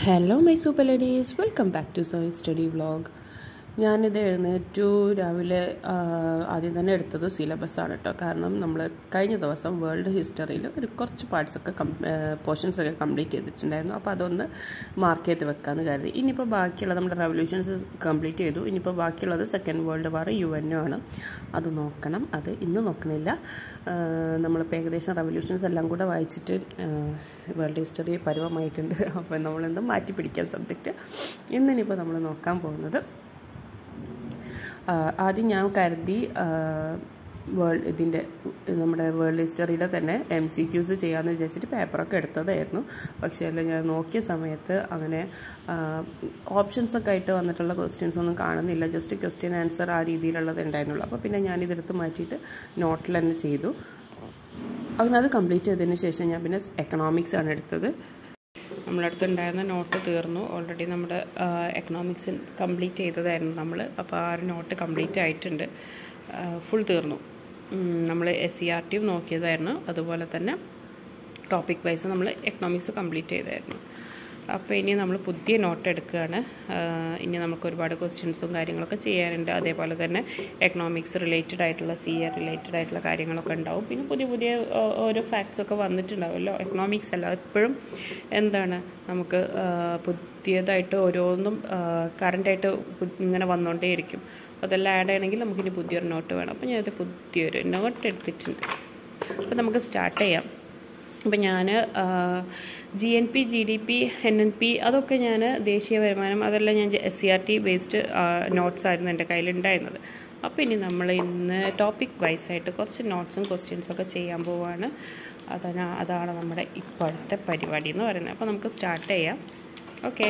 hello my super ladies welcome back to സോയി study vlog ഞാനിത് എഴുന്നേറ്റു രാവിലെ ആ, ആദ്യം തന്നെ എടുത്തത് സിലബസാണ് കേട്ടോ കാരണം നമ്മൾ കഴിഞ്ഞ ദിവസം വേൾഡ് ഹിസ്റ്ററിയിൽ ഒരു കുറച്ച് പാർട്സൊക്കെ കം പോർഷൻസ് ഒക്കെ കംപ്ലീറ്റ് ചെയ്തിട്ടുണ്ടായിരുന്നു അപ്പോൾ അതൊന്ന് മാർക്ക് ചെയ്ത് വെക്കാമെന്ന് കരുതി ഇനിയിപ്പോൾ ബാക്കിയുള്ളത് നമ്മുടെ റെവല്യൂഷൻസ് കംപ്ലീറ്റ് ചെയ്തു ഇനിയിപ്പോൾ ബാക്കിയുള്ളത് second world war U N ആണ് അത് നോക്കണം അത് ഇന്ന് നോക്കണില്ല ആ, നമ്മളിപ്പോൾ ഏകദേശം റെവല്യൂഷൻസ് എല്ലാം കൂടെ വായിച്ചിട്ട് വേൾഡ് ഹിസ്റ്ററി പരുവമായിട്ടുണ്ട് അപ്പോൾ നമ്മളിന്ന് മാറ്റി പിടിക്കാൻ സബ്ജക്റ്റ് ഇന്നിനിപ്പോൾ നമ്മൾ നോക്കാൻ പോകുന്നത് ആ, ആദ്യം ഞാൻ കരുതി വേൾഡ് ഇതിൻ്റെ നമ്മുടെ വേൾഡ് ഹിസ്റ്ററിയുടെ തന്നെ എം സി ക്യൂസ് ചെയ്യാമെന്ന് വിചാരിച്ചിട്ട് പേപ്പറൊക്കെ എടുത്തതായിരുന്നു പക്ഷേ അല്ല ഞാൻ നോക്കിയ സമയത്ത് അങ്ങനെ ഓപ്ഷൻസ് ഒക്കെ ആയിട്ട് വന്നിട്ടുള്ള ക്വസ്റ്റ്യൻസ് ഒന്നും കാണുന്നില്ല ജസ്റ്റ് ക്വസ്റ്റ്യൻ ആൻസർ ആ രീതിയിലുള്ളത് ഉണ്ടായിരുന്നുള്ളൂ അപ്പോൾ പിന്നെ ഞാനിതെടുത്ത് മാറ്റിയിട്ട് നോട്ടിൽ തന്നെ ചെയ്തു അങ്ങനെ അത് കംപ്ലീറ്റ് ചെയ്തതിന് ശേഷം ഞാൻ പിന്നെ എക്കണോമിക്സ് ആണ് എടുത്തത് നമ്മളടുത്ത് ഉണ്ടായിരുന്ന നോട്ട് തീർന്നു ഓൾറെഡി നമ്മുടെ എക്കണോമിക്സ് കംപ്ലീറ്റ് ചെയ്തതായിരുന്നു നമ്മൾ അപ്പോൾ ആ ഒരു നോട്ട് കംപ്ലീറ്റ് ആയിട്ടുണ്ട് ഫുൾ തീർന്നു നമ്മൾ എസ് സി ആർ ടിയും നോക്കിയതായിരുന്നു അതുപോലെ തന്നെ ടോപ്പിക് വൈസ് നമ്മൾ എക്കണോമിക്സ് കംപ്ലീറ്റ് ചെയ്തായിരുന്നു അപ്പോൾ ഇനി നമ്മൾ പുതിയ നോട്ട് എടുക്കുകയാണ് ആഹ് ഇനി നമുക്ക് ഒരുപാട് ക്വസ്റ്റ്യൻസും കാര്യങ്ങളൊക്കെ ചെയ്യാനുണ്ട് അതേപോലെ തന്നെ എക്കണോമിക്സ് റിലേറ്റഡ് ആയിട്ടുള്ള സി എ റിലേറ്റഡ് ആയിട്ടുള്ള കാര്യങ്ങളൊക്കെ ഉണ്ടാവും പിന്നെ പുതിയ പുതിയ ഓ- ഓരോ ഫാക്ട്സ് ഒക്കെ വന്നിട്ടുണ്ടാവുമല്ലോ എക്കണോമിക്സ് അല്ല എപ്പോഴും എന്താണ് നമുക്ക് ആഹ് പുതിയതായിട്ട് ഓരോന്നും കറണ്ടായിട്ട് ഇങ്ങനെ വന്നുകൊണ്ടേയിരിക്കും അപ്പോൾ അതെല്ലാം ആഡ് ചെയ്യണമെങ്കിൽ നമുക്കിനി പുതിയൊരു നോട്ട് വേണം അപ്പോൾ ഞാനത് പുതിയൊരു നോട്ട് എടുത്തിട്ടുണ്ട് അപ്പോൾ നമുക്ക് സ്റ്റാർട്ട് ചെയ്യാം അപ്പം ഞാൻ G N P G D P N N P അതൊക്കെ ഞാൻ ദേശീയ വരുമാനം അതെല്ലാം ഞാൻ S C R T based notes ആയിരുന്നു എൻ്റെ കയ്യിലുണ്ടായിരുന്നത് അപ്പോൾ ഇനി നമ്മൾ ഇന്ന് ടോപ്പിക് വൈസ് ആയിട്ട് കുറച്ച് നോട്ട്സും ക്വസ്റ്റ്യൻസും ഒക്കെ ചെയ്യാൻ പോവുകയാണ് അതാണ് അതാണ് നമ്മുടെ ഇപ്പോഴത്തെ പരിപാടി എന്ന് പറയുന്നത് അപ്പോൾ നമുക്ക് സ്റ്റാർട്ട് ചെയ്യാം ഓക്കെ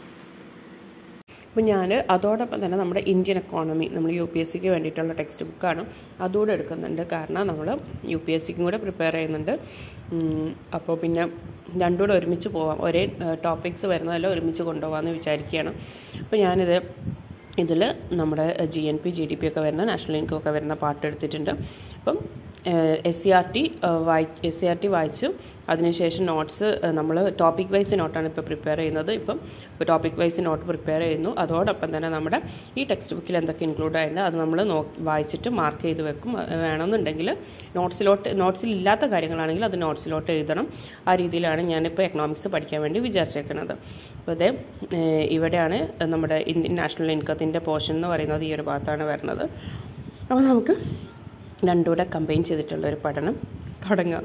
അപ്പോൾ ഞാൻ അതോടൊപ്പം തന്നെ നമ്മുടെ ഇന്ത്യൻ എക്കോണമി നമ്മൾ യു പി എസ് സിക്ക് വേണ്ടിയിട്ടുള്ള ടെക്സ്റ്റ് ബുക്കാണ് അതുകൂടെ എടുക്കുന്നുണ്ട് കാരണം നമ്മൾ യു പി എസ് സിക്കും കൂടെ പ്രിപ്പയർ ചെയ്യുന്നുണ്ട് ഉം, അപ്പോൾ പിന്നെ രണ്ടും കൂടെ ഒരുമിച്ച് പോവാം ഒരേ ടോപ്പിക്സ് വരുന്നതെല്ലാം ഒരുമിച്ച് കൊണ്ടുപോകാമെന്ന് വിചാരിക്കുകയാണ് അപ്പോൾ ഞാനിത് ഇതിൽ നമ്മുടെ G N P G D P ഒക്കെ വരുന്ന നാഷണൽ ഇൻകം ഒക്കെ വരുന്ന പാർട്ട് എടുത്തിട്ടുണ്ട് അപ്പം എസ് സി ആർ ടി വായി എസ് സി ആർ ടി വായിച്ചു അതിനുശേഷം നോട്ട്സ് നമ്മൾ ടോപ്പിക് വൈസ് നോട്ടാണ് ഇപ്പോൾ പ്രിപ്പയർ ചെയ്യുന്നത് ഇപ്പം ടോപ്പിക് വൈസ് നോട്ട് പ്രിപ്പയർ ചെയ്യുന്നു അതോടൊപ്പം തന്നെ നമ്മുടെ ഈ ടെക്സ്റ്റ് ബുക്കിൽ എന്തൊക്കെ ഇൻക്ലൂഡ് ആയിട്ടുണ്ട് അത് നമ്മൾ നോക്കി വായിച്ചിട്ട് മാർക്ക് ചെയ്ത് വെക്കും അത് വേണമെന്നുണ്ടെങ്കിൽ നോട്ട്സിലോട്ട് നോട്ട്സിൽ ഇല്ലാത്ത കാര്യങ്ങളാണെങ്കിൽ അത് നോട്ട്സിലോട്ട് എഴുതണം ആ രീതിയിലാണ് ഞാനിപ്പോൾ എക്കണോമിക്സ് പഠിക്കാൻ വേണ്ടി വിചാരിച്ചേക്കുന്നത് അപ്പോൾ ഇത് ഇവിടെയാണ് നമ്മുടെ ഇന്ത്യൻ നാഷണൽ ഇൻകത്തിൻ്റെ പോർഷൻ എന്ന് പറയുന്നത് ഈ ഒരു ഭാഗത്താണ് വരുന്നത് അപ്പോൾ നമുക്ക് രണ്ടുകൂടെ കമ്പൈൻ ചെയ്തിട്ടുള്ള ഒരു പഠനം തുടങ്ങാം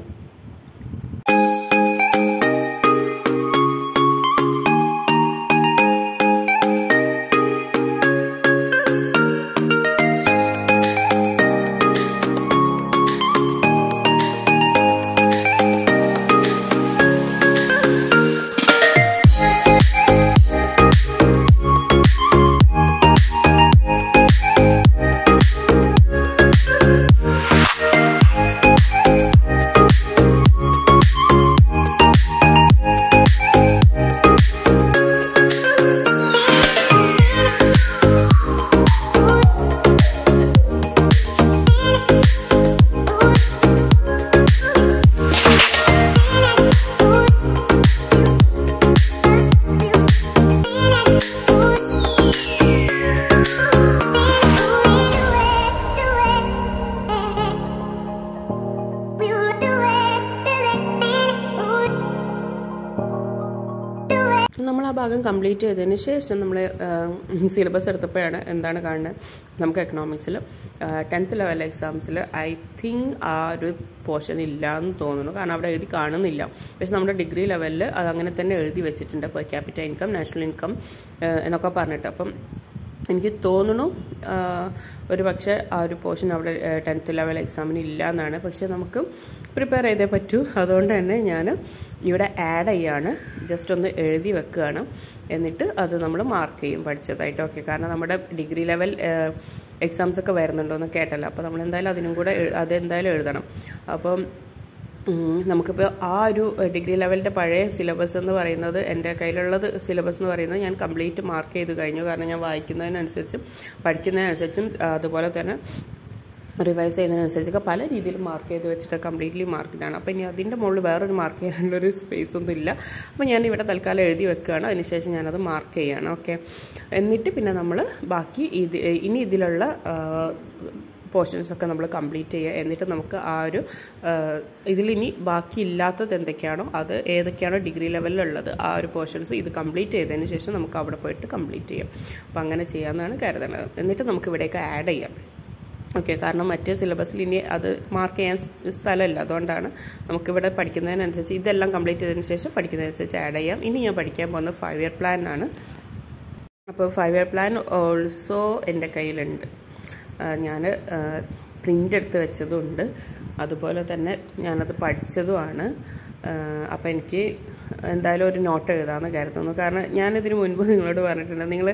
നമ്മൾ ആ ഭാഗം കംപ്ലീറ്റ് ചെയ്തതിന് ശേഷം നമ്മൾ സിലബസ് എടുത്തപ്പോഴാണ് എന്താണ് കാണുന്നത് നമുക്ക് എക്കണോമിക്സിൽ ടെൻത്ത് ലെവൽ എക്സാംസിൽ ഐ തിങ്ക് ആ ഒരു പോർഷൻ ഇല്ല എന്ന് തോന്നുന്നു കാരണം അവിടെ എഴുതി കാണുന്നില്ല പക്ഷെ നമ്മുടെ ഡിഗ്രി ലെവലിൽ അത് അങ്ങനെ തന്നെ എഴുതി വെച്ചിട്ടുണ്ട് per capital income national income എന്നൊക്കെ പറഞ്ഞിട്ട് അപ്പം എനിക്ക് തോന്നുന്നു ഒരു പക്ഷേ ആ ഒരു പോർഷൻ അവിടെ ടെൻത്ത് ലെവൽ എക്സാമിന് ഇല്ല എന്നാണ് പക്ഷേ നമുക്ക് പ്രിപ്പയർ ചെയ്തേ പറ്റൂ അതുകൊണ്ട് തന്നെ ഞാൻ ഇവിടെ ആഡ് ചെയ്യാണ് ജസ്റ്റ് ഒന്ന് എഴുതി വെക്കുകയാണ് എന്നിട്ട് അത് നമ്മൾ മാർക്ക് ചെയ്യും പഠിച്ചതായിട്ട് ഓക്കെ കാരണം നമ്മുടെ ഡിഗ്രി ലെവൽ എക്സാംസ് ഒക്കെ വരുന്നുണ്ടോ എന്ന് കേട്ടല്ലോ അപ്പോൾ നമ്മൾ എന്തായാലും അതിനും കൂടെ എഴു- അത് എന്തായാലും എഴുതണം അപ്പം ഉം, നമുക്കിപ്പോൾ ആ ഒരു ഡിഗ്രി ലെവലിൻ്റെ പഴയ സിലബസ് എന്ന് പറയുന്നത് എൻ്റെ കയ്യിലുള്ളത് സിലബസ് എന്ന് പറയുന്നത് ഞാൻ കംപ്ലീറ്റ് മാർക്ക് ചെയ്ത് കഴിഞ്ഞു കാരണം ഞാൻ വായിക്കുന്നതിനനുസരിച്ചും പഠിക്കുന്നതിനനുസരിച്ചും ആ, അതുപോലെ തന്നെ റിവൈസ് ചെയ്യുന്നതിനനുസരിച്ചൊക്കെ പല രീതിയിൽ മാർക്ക് ചെയ്ത് വെച്ചിട്ട് കംപ്ലീറ്റ്ലി മാർക്കിലാണ് അപ്പോൾ ഇനി അതിൻ്റെ മുകളിൽ വേറൊരു മാർക്ക് ചെയ്യാനുള്ളൊരു സ്പേസ് ഒന്നും ഇല്ല അപ്പോൾ ഞാൻ ഇവിടെ തൽക്കാലം എഴുതി വെക്കുകയാണ് അതിനുശേഷം ഞാനത് മാർക്ക് ചെയ്യുകയാണ് ഓക്കെ എന്നിട്ട് പിന്നെ നമ്മൾ ബാക്കി ഇത് ഇനി ഇതിലുള്ള പോർഷൻസ് ഒക്കെ നമ്മൾ കംപ്ലീറ്റ് ചെയ്യുക എന്നിട്ട് നമുക്ക് ആ ഒരു ഇതിലിനി ബാക്കി ഇല്ലാത്തത് എന്തൊക്കെയാണോ അത് ഏതൊക്കെയാണോ ഡിഗ്രി ലെവലിലുള്ളത് ആ ഒരു പോർഷൻസ് ഇത് കംപ്ലീറ്റ് ചെയ്തതിന് ശേഷം നമുക്ക് അവിടെ പോയിട്ട് കംപ്ലീറ്റ് ചെയ്യാം അപ്പോൾ അങ്ങനെ ചെയ്യാമെന്നാണ് കരുതുന്നത് എന്നിട്ട് നമുക്ക് ഇവിടേക്ക് ആഡ് ചെയ്യാം ഓക്കെ കാരണം മറ്റേ സിലബസിൽ ഇനി അത് മാർക്ക് ചെയ്യാൻ സ്ഥലമില്ല അതുകൊണ്ടാണ് നമുക്കിവിടെ പഠിക്കുന്നതിനനുസരിച്ച് ഇതെല്ലാം കംപ്ലീറ്റ് ചെയ്തതിന് ശേഷം പഠിക്കുന്നതിനനുസരിച്ച് ആഡ് ചെയ്യാം ഇനി ഞാൻ പഠിക്കാൻ പോകുന്ന ഫൈവ് ഇയർ പ്ലാൻ ആണ് അപ്പോൾ ഫൈവ് ഇയർ പ്ലാൻ ഓൾസോ എൻ്റെ കയ്യിലുണ്ട് ഞാൻ പ്രിൻ്റ് എടുത്ത് വെച്ചതുണ്ട് അതുപോലെ തന്നെ ഞാനത് പഠിച്ചതുമാണ് അപ്പോൾ എനിക്ക് എന്തായാലും ഒരു നോട്ട് എഴുതാമെന്ന് കരുതുന്നു കാരണം ഞാനിതിന് മുൻപ് നിങ്ങളോട് പറഞ്ഞിട്ടുണ്ട് നിങ്ങൾ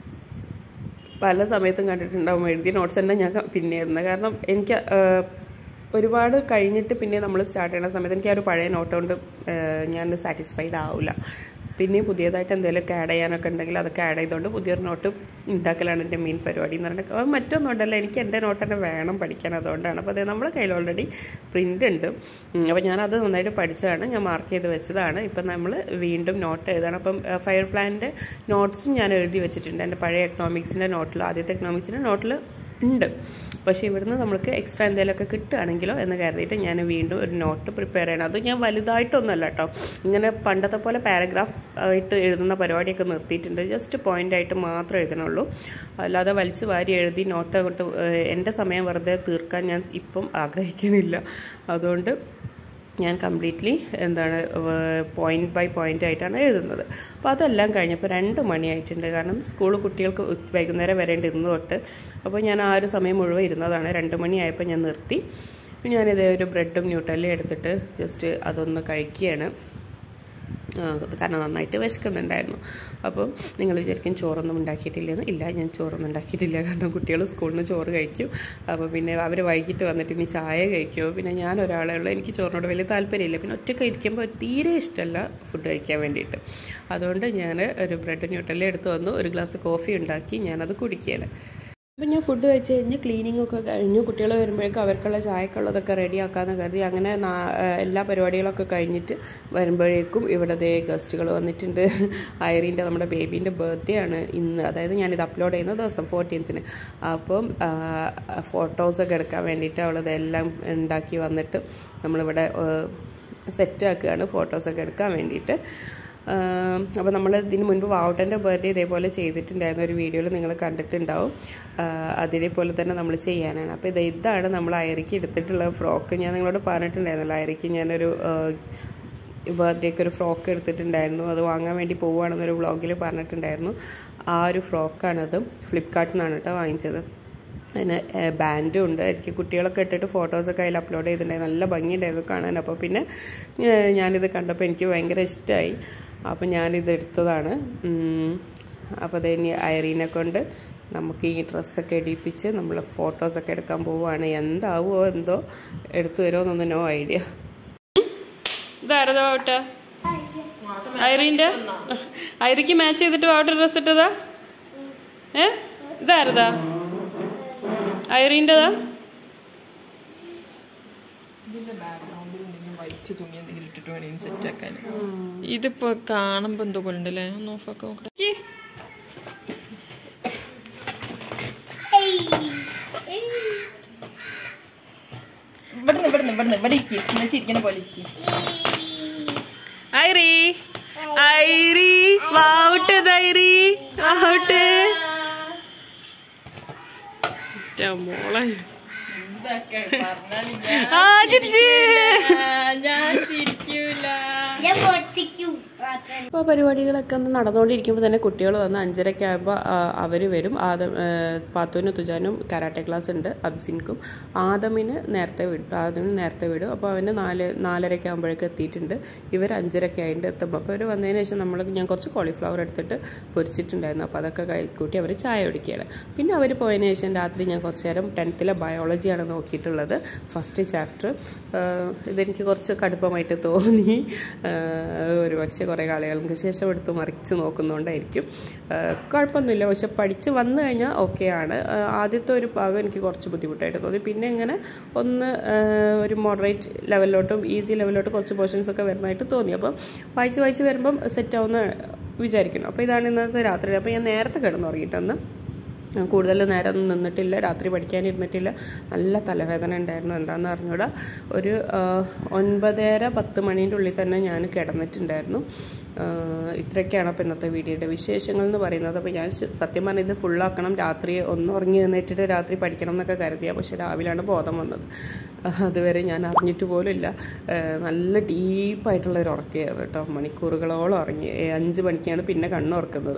പല സമയത്തും കണ്ടിട്ടുണ്ടാവും എഴുതിയ നോട്ട്സ് തന്നെ ഞാൻ പിന്നെ ഇരുന്നത് കാരണം എനിക്ക് ഒരുപാട് കഴിഞ്ഞിട്ട് പിന്നെ നമ്മൾ സ്റ്റാർട്ട് ചെയ്യുന്ന സമയത്ത് എനിക്ക് ആ ഒരു പഴയ നോട്ട് കൊണ്ട് ഞാൻ സാറ്റിസ്ഫൈഡ് ആവില്ല പിന്നെ പുതിയതായിട്ട് എന്തെങ്കിലുമൊക്കെ ആഡ് ചെയ്യാനൊക്കെ ഉണ്ടെങ്കിൽ അതൊക്കെ ആഡ് ചെയ്തുകൊണ്ട് പുതിയൊരു നോട്ട് ഉണ്ടാക്കലാണ് എൻ്റെ മെയിൻ പരിപാടി എന്ന് പറഞ്ഞിട്ട് അത് മറ്റൊന്നുണ്ടല്ല എനിക്ക് എൻ്റെ നോട്ട് തന്നെ വേണം പഠിക്കാൻ അതുകൊണ്ടാണ് അപ്പോൾ അത് നമ്മുടെ കയ്യിൽ ഓൾറെഡി പ്രിൻ്റ് ഉണ്ട് അപ്പോൾ ഞാനത് നന്നായിട്ട് പഠിച്ചതാണ് ഞാൻ മാർക്ക് ചെയ്ത് വെച്ചതാണ് ഇപ്പം നമ്മൾ വീണ്ടും നോട്ട് എഴുതാണ് അപ്പം ഫയർ പ്ലാനിൻ്റെ നോട്ട്സും ഞാൻ എഴുതി വെച്ചിട്ടുണ്ട് എൻ്റെ പഴയ എക്കണോമിക്സിൻ്റെ നോട്ടിൽ ആദ്യത്തെ എക്കണോമിക്സിൻ്റെ നോട്ടിൽ ഉണ്ട് പക്ഷേ ഇവിടുന്ന് നമുക്ക് എക്സ്ട്രാ എന്തെങ്കിലുമൊക്കെ കിട്ടുകയാണെങ്കിലോ എന്ന് കരുതിയിട്ട് ഞാൻ വീണ്ടും ഒരു നോട്ട് പ്രിപ്പയർ ചെയ്യണം അത് ഞാൻ വലുതായിട്ടൊന്നുമല്ല കേട്ടോ ഇങ്ങനെ പണ്ടത്തെ പോലെ പാരഗ്രാഫ് ആയിട്ട് എഴുതുന്ന പരിപാടിയൊക്കെ നിർത്തിയിട്ടുണ്ട് ജസ്റ്റ് പോയിൻ്റ് ആയിട്ട് മാത്രമേ എഴുതണുള്ളൂ അല്ലാതെ വലിച്ചു വാരി എഴുതി നോട്ട് അങ്ങോട്ട് എൻ്റെ സമയം വെറുതെ തീർക്കാൻ ഞാൻ ഇപ്പം ആഗ്രഹിക്കുന്നില്ല അതുകൊണ്ട് ഞാൻ കംപ്ലീറ്റ്ലി എന്താണ് പോയിന്റ് ബൈ പോയിന്റ് ആയിട്ടാണ് എഴുതുന്നത് അപ്പോൾ അതെല്ലാം കഴിഞ്ഞപ്പോൾ രണ്ട് മണിയായിട്ടുണ്ട് കാരണം സ്കൂൾ കുട്ടികൾക്ക് വൈകുന്നേരം വരേണ്ടി ഇരുന്ന് തൊട്ട് അപ്പോൾ ഞാൻ ആ ഒരു സമയം മുഴുവൻ ഇരുന്നതാണ് രണ്ട് മണിയായപ്പോൾ ഞാൻ നിർത്തി ഞാനിതേ ഒരു ബ്രെഡും ന്യൂട്ടലും എടുത്തിട്ട് ജസ്റ്റ് അതൊന്ന് കഴിക്കുകയാണ് കാരണം നന്നായിട്ട് വിശക്കുന്നുണ്ടായിരുന്നു അപ്പം നിങ്ങൾ വിചാരിക്കും ചോറൊന്നും ഉണ്ടാക്കിയിട്ടില്ലെന്ന് ഇല്ല ഞാൻ ചോറൊന്നും ഉണ്ടാക്കിയിട്ടില്ല കാരണം കുട്ടികൾ സ്കൂളിൽ നിന്ന് ചോറ് കഴിക്കും അപ്പോൾ പിന്നെ അവർ വൈകിട്ട് വന്നിട്ട് ഇനി ചായ കഴിക്കുമോ പിന്നെ ഞാൻ ഒരാളേ ഉള്ളൂ എനിക്ക് ചോറിനോട് വലിയ താല്പര്യമില്ല പിന്നെ ഒറ്റയ്ക്ക് ഇരിക്കുമ്പോൾ തീരെ ഇഷ്ടമല്ല ഫുഡ് കഴിക്കാൻ വേണ്ടിയിട്ട് അതുകൊണ്ട് ഞാൻ ഒരു ബ്രെഡ് ന്യൂട്ടലും എടുത്ത് വന്നു ഒരു ഗ്ലാസ് കോഫി ഉണ്ടാക്കി ഞാനത് കുടിക്കുകയാണ് അപ്പം ഞാൻ ഫുഡ് കഴിച്ച് കഴിഞ്ഞ് ക്ലീനിങ് ഒക്കെ കഴിഞ്ഞു കുട്ടികൾ വരുമ്പോഴേക്കും അവർക്കുള്ള ചായക്കുള്ളതൊക്കെ റെഡിയാക്കാമെന്ന് കരുതി അങ്ങനെ എല്ലാ പരിപാടികളൊക്കെ കഴിഞ്ഞിട്ട് വരുമ്പോഴേക്കും ഇവിടെ ദേ ഗസ്റ്റുകൾ വന്നിട്ടുണ്ട് ഐറീൻ്റെ നമ്മുടെ ബേബീൻ്റെ ബർത്ത്ഡേ ആണ് ഇന്ന് അതായത് ഞാനിത് അപ്ലോഡ് ചെയ്യുന്ന ദിവസം ഫോർട്ടീൻത്തിന് അപ്പം ഫോട്ടോസൊക്കെ എടുക്കാൻ വേണ്ടിയിട്ട് അവളതെല്ലാം ഉണ്ടാക്കി വന്നിട്ട് നമ്മളിവിടെ സെറ്റാക്കുകയാണ് ഫോട്ടോസൊക്കെ എടുക്കാൻ വേണ്ടിയിട്ട് അപ്പോൾ നമ്മൾ ഇതിന് മുൻപ് വാവുട്ടൻ്റെ ബർത്ത്ഡേ ഇതേപോലെ ചെയ്തിട്ടുണ്ടായിരുന്ന ഒരു വീഡിയോയിൽ നിങ്ങൾ കണ്ടിട്ടുണ്ടാവും അതേപോലെ തന്നെ നമ്മൾ ചെയ്യാനാണ് അപ്പോൾ ഇത് ഇതാണ് നമ്മൾ അയറിക്ക് എടുത്തിട്ടുള്ള ഫ്രോക്ക് ഞാൻ നിങ്ങളോട് പറഞ്ഞിട്ടുണ്ടായിരുന്നല്ലോ അയറിക്ക് ഞാനൊരു ബർത്ത്ഡേക്ക് ഒരു ഫ്രോക്ക് എടുത്തിട്ടുണ്ടായിരുന്നു അത് വാങ്ങാൻ വേണ്ടി പോവുകയാണെന്നൊരു വ്ളോഗിൽ പറഞ്ഞിട്ടുണ്ടായിരുന്നു ആ ഒരു ഫ്രോക്കാണത് ഫ്ലിപ്കാർട്ടിൽ നിന്നാണ് കേട്ടോ വാങ്ങിച്ചത് അതിന് ബാൻഡും ഉണ്ട് എനിക്ക് കുട്ടികളൊക്കെ ഇട്ടിട്ട് ഫോട്ടോസൊക്കെ അതിൽ അപ്ലോഡ് ചെയ്തിട്ടുണ്ടായിരുന്നു നല്ല ഭംഗിയുണ്ടായിരുന്നു കാണാൻ അപ്പോൾ പിന്നെ ഞാനിത് കണ്ടപ്പോൾ എനിക്ക് ഭയങ്കര ഇഷ്ടമായി അപ്പോൾ ഞാനിത് എടുത്തതാണ് അപ്പോൾ അത് ഇനി ഐറീനെ കൊണ്ട് നമുക്ക് ഈ ഡ്രസ്സൊക്കെ ഇടിപ്പിച്ച് നമ്മൾ ഫോട്ടോസൊക്കെ എടുക്കാൻ പോവുകയാണ് എന്താവോ എന്തോ എടുത്തു വരുമോന്നൊന്നും നോ ഐഡിയ ഇതാരതാ ഓട്ട ഐറീൻ്റെ ഐറിക്ക് മാച്ച് ചെയ്തിട്ട് വാട്ടർ ഡ്രസ് ഇട്ടതാ ഏ ഇതാരതാ ഐറീൻ്റെതാ ഇതിപ്പോ കാണുമ്പോ എന്തോ പോലുണ്ടല്ലേ ഒന്ന് ഓഫാക്കി നോക്കട്ടെ ഇവിടുന്ന് ഇവിടുന്ന് ഇവിടുന്ന് ഇവിടെ ഇരിക്കും ഞാൻ ചിരിക്കണ പോലെ ഇരിക്കും ഐറി ഐറി വാവട്ടെ ഐറി ആവട്ടെ മോളെ ഇതൊക്കെ പറഞ്ഞാൽ ആ ചിരിച്ച് ഞാൻ ചിരിക്കൂല ഞാൻ പൊട്ടിക്കും മാത്രം അപ്പോൾ പരിപാടികളൊക്കെ ഒന്ന് നടന്നുകൊണ്ടിരിക്കുമ്പോൾ തന്നെ കുട്ടികൾ വന്ന് അഞ്ചരയ്ക്ക് ആകുമ്പോൾ അവർ വരും ആദം പാത്തുവിനും തുജാനും കരാട്ടെ ക്ലാസ് ഉണ്ട് അബ്സിൻക്കും ആദമിന് നേരത്തെ വിട്ടു ആദമിന് നേരത്തെ വിടും അപ്പോൾ അവന് നാല് നാലരയ്ക്ക് ആകുമ്പോഴേക്ക് എത്തിയിട്ടുണ്ട് ഇവർ അഞ്ചരയ്ക്ക് ആയിട്ട് എത്തുമ്പോൾ അപ്പോൾ അവർ വന്നതിന് ശേഷം നമ്മൾ ഞാൻ കുറച്ച് കോളിഫ്ലവർ എടുത്തിട്ട് പൊരിച്ചിട്ടുണ്ടായിരുന്നു അപ്പോൾ അതൊക്കെ കഴിക്കൂട്ടി അവർ ചായ കുടിക്കുകയാണ് പിന്നെ അവർ പോയതിന് ശേഷം രാത്രി ഞാൻ കുറച്ച് നേരം ടെൻത്തിലെ ബയോളജിയാണ് നോക്കിയിട്ടുള്ളത് ഫസ്റ്റ് ചാപ്റ്റർ ഇതെനിക്ക് കുറച്ച് കടുപ്പമായിട്ട് തോന്നി ഒരു പക്ഷേ കുറേ കുറേ കാലങ്ങൾക്ക് ശേഷം എടുത്ത് മറിച്ച് നോക്കുന്നതുകൊണ്ടായിരിക്കും ആ, കുഴപ്പമൊന്നുമില്ല പക്ഷെ പഠിച്ച് വന്നു കഴിഞ്ഞാൽ ഓക്കെയാണ് ആദ്യത്തെ ഒരു ഭാഗം എനിക്ക് കുറച്ച് ബുദ്ധിമുട്ടായിട്ട് തോന്നി പിന്നെ ഇങ്ങനെ ഒന്ന് ആ, ഒരു മോഡറേറ്റ് ലെവലിലോട്ടും ഈസി ലെവലിലോട്ട് കുറച്ച് പോർഷൻസ് ഒക്കെ വരുന്നതായിട്ട് തോന്നി അപ്പം വായിച്ച് വായിച്ച് വരുമ്പം സെറ്റ് ആവുമെന്ന് വിചാരിക്കുന്നു അപ്പോൾ ഇതാണ് ഇന്നത്തെ രാത്രി അപ്പോൾ ഞാൻ നേരത്തെ കിടന്നുറങ്ങിയിട്ടൊന്ന് ഞാൻ കൂടുതൽ നേരം ഒന്നും നിന്നിട്ടില്ല രാത്രി പഠിക്കാനിരുന്നിട്ടില്ല നല്ല തലവേദന ഉണ്ടായിരുന്നു എന്താണെന്ന് അറിഞ്ഞൂടാ ഒരു ആ, ഒൻപതര പത്ത് മണീൻ്റെ ഉള്ളിൽ തന്നെ ഞാൻ കിടന്നിട്ടുണ്ടായിരുന്നു ആ, ഇത്രയൊക്കെയാണ് അപ്പോൾ ഇന്നത്തെ വീഡിയോയുടെ വിശേഷങ്ങൾ എന്ന് പറയുന്നത് അപ്പോൾ ഞാൻ ശ- സത്യം പറഞ്ഞാൽ ഇത് ഫുള്ളാക്കണം രാത്രി ഒന്ന് ഉറങ്ങി എഴുന്നേറ്റിട്ട് രാത്രി പഠിക്കണം എന്നൊക്കെ കരുതിയ പക്ഷേ രാവിലെയാണ് ബോധം വന്നത് ആ, അതുവരെ ഞാൻ അറിഞ്ഞിട്ട് പോലും ഇല്ല ആ, നല്ല ഡീപ്പായിട്ടുള്ള ഒരു ഉറക്കമായിരുന്നു കേട്ടോ മണിക്കൂറുകളോളം ഉറങ്ങി ഏ, അഞ്ച് മണിക്കാണ് പിന്നെ കണ്ണുറക്കുന്നത്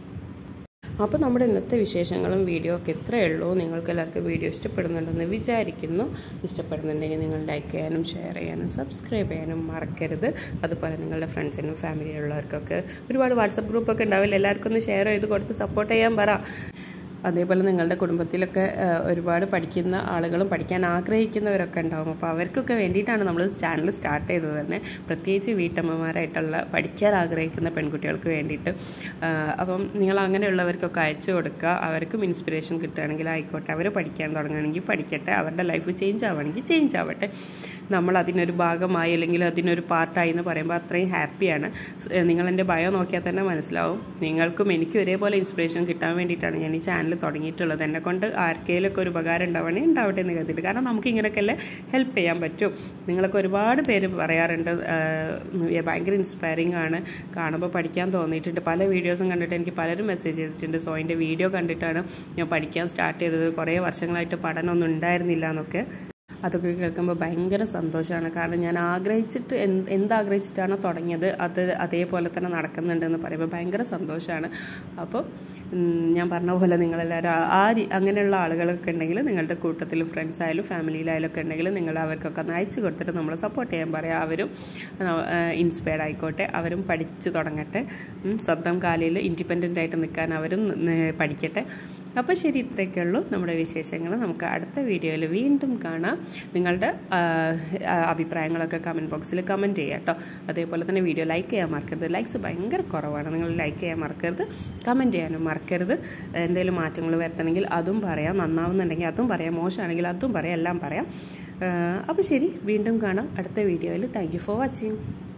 അപ്പോൾ നമ്മുടെ ഇന്നത്തെ വിശേഷങ്ങളും വീഡിയോ ഒക്കെ ഇത്രയേ ഉള്ളൂ നിങ്ങൾക്ക് എല്ലാവർക്കും വീഡിയോ ഇഷ്ടപ്പെടുന്നുണ്ടെന്ന് വിചാരിക്കുന്നു ഇഷ്ടപ്പെടുന്നുണ്ടെങ്കിൽ നിങ്ങൾ ലൈക്ക് ചെയ്യാനും ഷെയർ ചെയ്യാനും സബ്സ്ക്രൈബ് ചെയ്യാനും മറക്കരുത് അതുപോലെ നിങ്ങളുടെ ഫ്രണ്ട്സിനും ഫാമിലിയിലുള്ളവർക്കൊക്കെ ഒരുപാട് വാട്സപ്പ് ഗ്രൂപ്പൊക്കെ ഉണ്ടാവില്ല എല്ലാവർക്കും ഒന്ന് ഷെയർ ചെയ്ത് കൊടുത്ത് സപ്പോർട്ട് ചെയ്യാൻ പറ അതേപോലെ നിങ്ങളുടെ കുടുംബത്തിലൊക്കെ ആ, ഒരുപാട് പഠിക്കുന്ന ആളുകളും പഠിക്കാൻ ആഗ്രഹിക്കുന്നവരൊക്കെ ഉണ്ടാവും അപ്പോൾ അവർക്കൊക്കെ വേണ്ടിയിട്ടാണ് നമ്മൾ ചാനൽ സ്റ്റാർട്ട് ചെയ്തത് തന്നെ പ്രത്യേകിച്ച് വീട്ടമ്മമാരായിട്ടുള്ള പഠിക്കാൻ ആഗ്രഹിക്കുന്ന പെൺകുട്ടികൾക്ക് വേണ്ടിയിട്ട് ആ, അപ്പം നിങ്ങൾ അങ്ങനെയുള്ളവർക്കൊക്കെ അയച്ചു കൊടുക്കുക അവർക്കും ഇൻസ്പിറേഷൻ കിട്ടുകയാണെങ്കിൽ ആയിക്കോട്ടെ അവർ പഠിക്കാൻ തുടങ്ങുകയാണെങ്കിൽ പഠിക്കട്ടെ അവരുടെ ലൈഫ് ചേഞ്ച് ആവുകയാണെങ്കിൽ ചേഞ്ച് ആവട്ടെ നമ്മൾ അതിനൊരു ഭാഗമായി അല്ലെങ്കിൽ അതിനൊരു പാർട്ടായി എന്ന് പറയുമ്പോൾ അത്രയും ഹാപ്പിയാണ് നിങ്ങൾ എൻ്റെ ബയോ നോക്കിയാൽ തന്നെ മനസ്സിലാവും നിങ്ങൾക്കും എനിക്കും ഒരേപോലെ ഇൻസ്പിറേഷൻ കിട്ടാൻ വേണ്ടിയിട്ടാണ് ഞാൻ ഈ ചാനൽ തുടങ്ങിയിട്ടുള്ളത് എന്നെ കൊണ്ട് ആർക്കെങ്കിലൊക്കെ ഒരു ഉപകാരം ഉണ്ടാവണേ ഉണ്ടാവട്ടെ എന്ന് കരുതിയിട്ട് കാരണം നമുക്ക് ഇങ്ങനെയൊക്കെയല്ലേ ഹെൽപ്പ് ചെയ്യാൻ പറ്റും നിങ്ങളൊക്കെ ഒരുപാട് പേര് പറയാറുണ്ട് ആഹ് ഭയങ്കര ഇൻസ്പയറിംഗ് ആണ് കാണുമ്പോൾ പഠിക്കാൻ തോന്നിയിട്ടുണ്ട് പല വീഡിയോസും കണ്ടിട്ട് എനിക്ക് പലരും മെസ്സേജ് ചെയ്തിട്ടുണ്ട് സോ എൻ്റെ വീഡിയോ കണ്ടിട്ടാണ് ഞാൻ പഠിക്കാൻ സ്റ്റാർട്ട് ചെയ്തത് കുറേ വർഷങ്ങളായിട്ട് പഠനമൊന്നും ഉണ്ടായിരുന്നില്ല എന്നൊക്കെ അതൊക്കെ കേൾക്കുമ്പോൾ ഭയങ്കര സന്തോഷമാണ് കാരണം ഞാൻ ആഗ്രഹിച്ചിട്ട് എന്ത് എന്താഗ്രഹിച്ചിട്ടാണോ തുടങ്ങിയത് അത് അതേപോലെ തന്നെ നടക്കുന്നുണ്ടെന്ന് പറയുമ്പോൾ ഭയങ്കര സന്തോഷമാണ് അപ്പോൾ ഉം, ഞാൻ പറഞ്ഞ പോലെ നിങ്ങളെല്ലാവരും ആ- ആ രീ- അങ്ങനെയുള്ള ആളുകളൊക്കെ ഉണ്ടെങ്കിൽ നിങ്ങളുടെ കൂട്ടത്തിൽ ഫ്രണ്ട്സ് ആയാലും ഫാമിലിയിലായാലും ഒക്കെ ഉണ്ടെങ്കിൽ നിങ്ങൾ അവർക്കൊക്കെ ഒന്ന് അയച്ചു കൊടുത്തിട്ട് നമ്മൾ സപ്പോർട്ട് ചെയ്യാൻ പറയാം അവരും ഇൻസ്പയർഡ് ആയിക്കോട്ടെ അവരും പഠിച്ച് തുടങ്ങട്ടെ ഉം, സ്വന്തം കാലിൽ ഇൻഡിപെൻഡൻ്റ് ആയിട്ട് നിൽക്കാൻ അവരും ന- പഠിക്കട്ടെ അപ്പോൾ ശരി ഇത്രയൊക്കെ ഉള്ളൂ നമ്മുടെ വിശേഷങ്ങൾ നമുക്ക് അടുത്ത വീഡിയോയിൽ വീണ്ടും കാണാം നിങ്ങളുടെ ആ, ആ, അഭിപ്രായങ്ങളൊക്കെ കമൻറ്റ് ബോക്സിൽ കമൻറ്റ് ചെയ്യുക കേട്ടോ അതേപോലെ തന്നെ വീഡിയോ ലൈക്ക് ചെയ്യാൻ മറക്കരുത് ലൈക്സ് ഭയങ്കര കുറവാണ് നിങ്ങൾ ലൈക്ക് ചെയ്യാൻ മറക്കരുത് കമൻറ്റ് ചെയ്യാനും മറക്കരുത് എന്തെങ്കിലും മാറ്റങ്ങൾ വരുത്തണമെങ്കിൽ അതും പറയാം നന്നാവുന്നുണ്ടെങ്കിൽ അതും പറയാം മോശമാണെങ്കിൽ അതും പറയാം എല്ലാം പറയാം അപ്പോൾ ശരി വീണ്ടും കാണാം അടുത്ത വീഡിയോയിൽ താങ്ക് യു ഫോർ വാച്ചിങ്